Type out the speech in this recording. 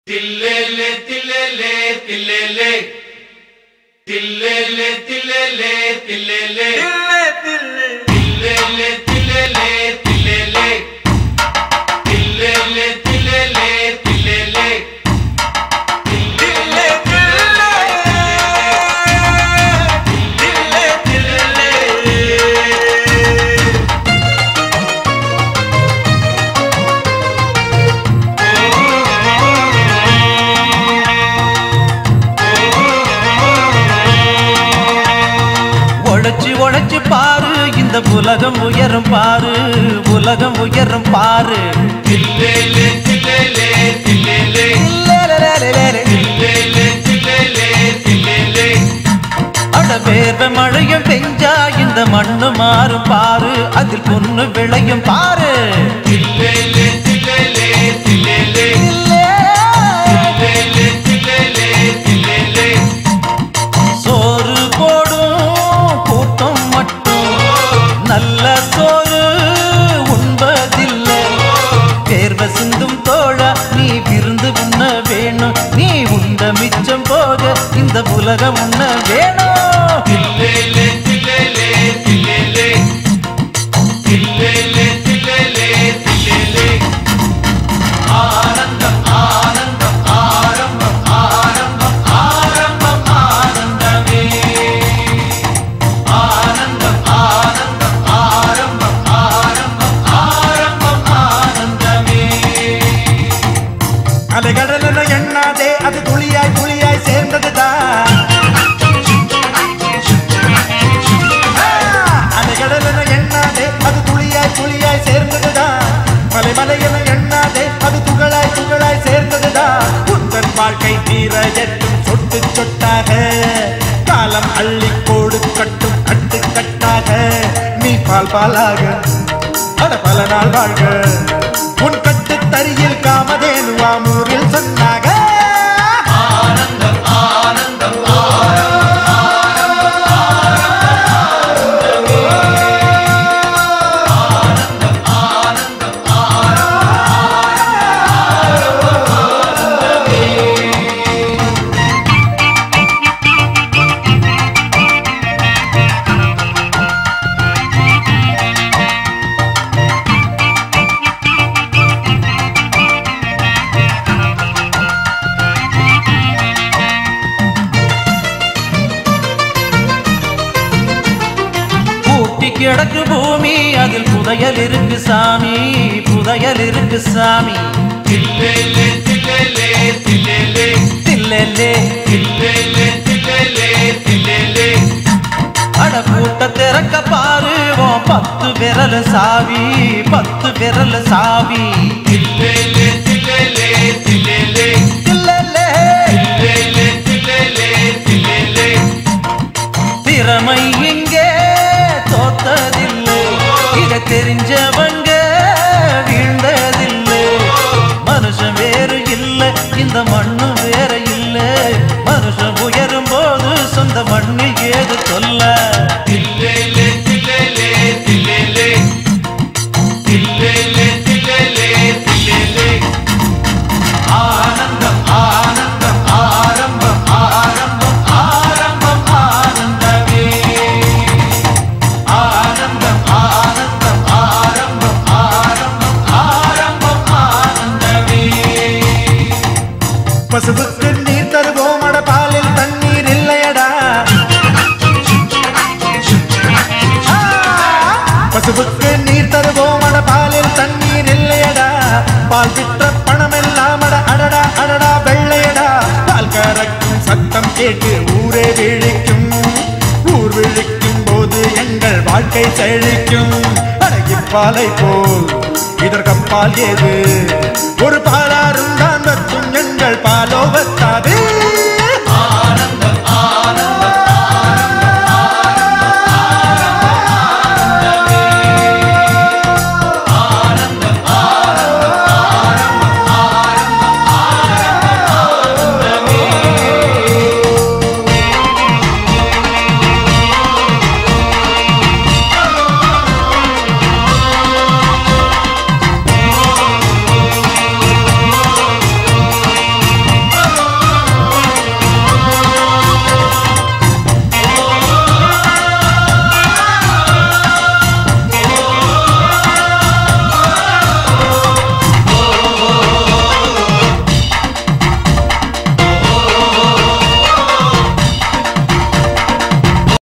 தில்லேலே தில்லேலே தில்லேலே தில்லேலே தில்லேலே தில்லேலே தில்லேலே தில்லேலே தில்லேலே தில்லேலே தில்லேலே தில்லேலே உழைச்சு உழைச்சு பாரு இந்த உலகம் உயரும் பாரு உலகம் உயரும் பாரு தில்லேலே தில்லேலே தில்லேலே லேலேலேலேலே. தில்லேலே தில்லேலே தில்லேலே அட வேர்வ மழையும் பெஞ்சா இந்த மண்ணு மாறும் பாரு அதில் பொண்ணு விளையும் பாரு தில்லேலே தில்லேலே தில்லேலே தில்லேலே தில்லேலே தில்லேலே சோறு போடும் கூட்டம் மட்டும் நல்ல சோறு உண்பதில்லை தேர்வ சிந்தும் தோழா நீ விருந்து உண்ண வேணும் நீ உண்ட மிச்சம் போக இந்த உலகம் உண்ண வேணும் தில்லேலே தில்லேலே தில்லேலே தில்லேலே தில்லேலே தில்லேலே ஆனந்தம் ஆனந்தம் ஆரம்பம் ஆரம்பம் ஆரம்பம் ஆனந்தமே ஆனந்தம் ஆனந்தம் ஆரம்பம் ஆரம்பம் ஆரம்பம் ஆனந்தமே அலைகடலென எண்ணாதே அது துளியாய் துளியாய் சேர்ந்ததுதான் ஆ, அலைகடலென எண்ணாதே அது துளியாய் துளியாய் சேர்ந்ததுதான் மலை மலை என எண்ணாதே அது துகளாய் துகளாய் சேர்ந்ததுதான் உந்தன் வாழ்க்கை தீர எட்டும் சொட்டு சொட்டாக காலம் அள்ளி கோடு கட்டும் கட்டு கட்டாக நீ பால் பாலாக அட பல நாள் வாழ்க உன் கட்டு தரியில் காமதேனுவாம் ஊரில் சொன்னாக ஆனந்தம் ஆனந்தம் பூட்டி கிடக்கு பூமி அதில் புதையல் இருக்கு சாமி புதையல் இருக்கு சாமி தில்லேலே தில்லேலே தில்லேலே தில்லேலே தில்லேலே தில்லேலே தில்லேலே அட பூட்ட திறக்க பாரு உன் பத்து விரல் சாவி பத்து விரல் சாவி தில்லேலே தில்லேலே தில்லேலே தில்லேலே. தில்லேலே தில்லேலே தில்லேலே திறமை இங்கே தோத்ததில்லை இத தெரிஞ்சவங்க வீழ்ந்ததில்லை மனுஷன் வேறு இல்லை இந்த மண்ணு வேற இல்லை மனுஷன் உயரும் போது சொந்த மண்ணில் ஏது சொல்ல தில்லேலே தில்லேலே தில்லேலே தில்லேலே தில்லேலே தில்லேலே ஆனந்தம் ஆனந்தம் ஆரம்பம் ஆரம்பம் ஆரம்பம் ஆனந்தமே ஆனந்தம் ஆனந்தம் ஆரம்பம் ஆரம்பம் ஆரம்பம் ஆனந்தமே பசுவுக்கு நீர் தருவோம் அட பாலில் தண்ணீர் இல்லையடா ஆ, பசுவுக்கு நீர் தருவோம் அட பாலில் தண்ணீர் இல்லையடா பால் விற்ற பணம் எல்லாம் அட அடடா அடடா வெள்ளையடா பால் கறக்கும் சத்தம் கேட்டு ஊரே விழிக்கும் ஊர் விழிக்கும் போது எங்கள் வாழ்க்கை செழிக்கும் அடகி பாலை போல் இதற்கப்பால் ஏது ஒரு பாலாரும் தான் வற்றும் எங்கள் பாலோவத்தில்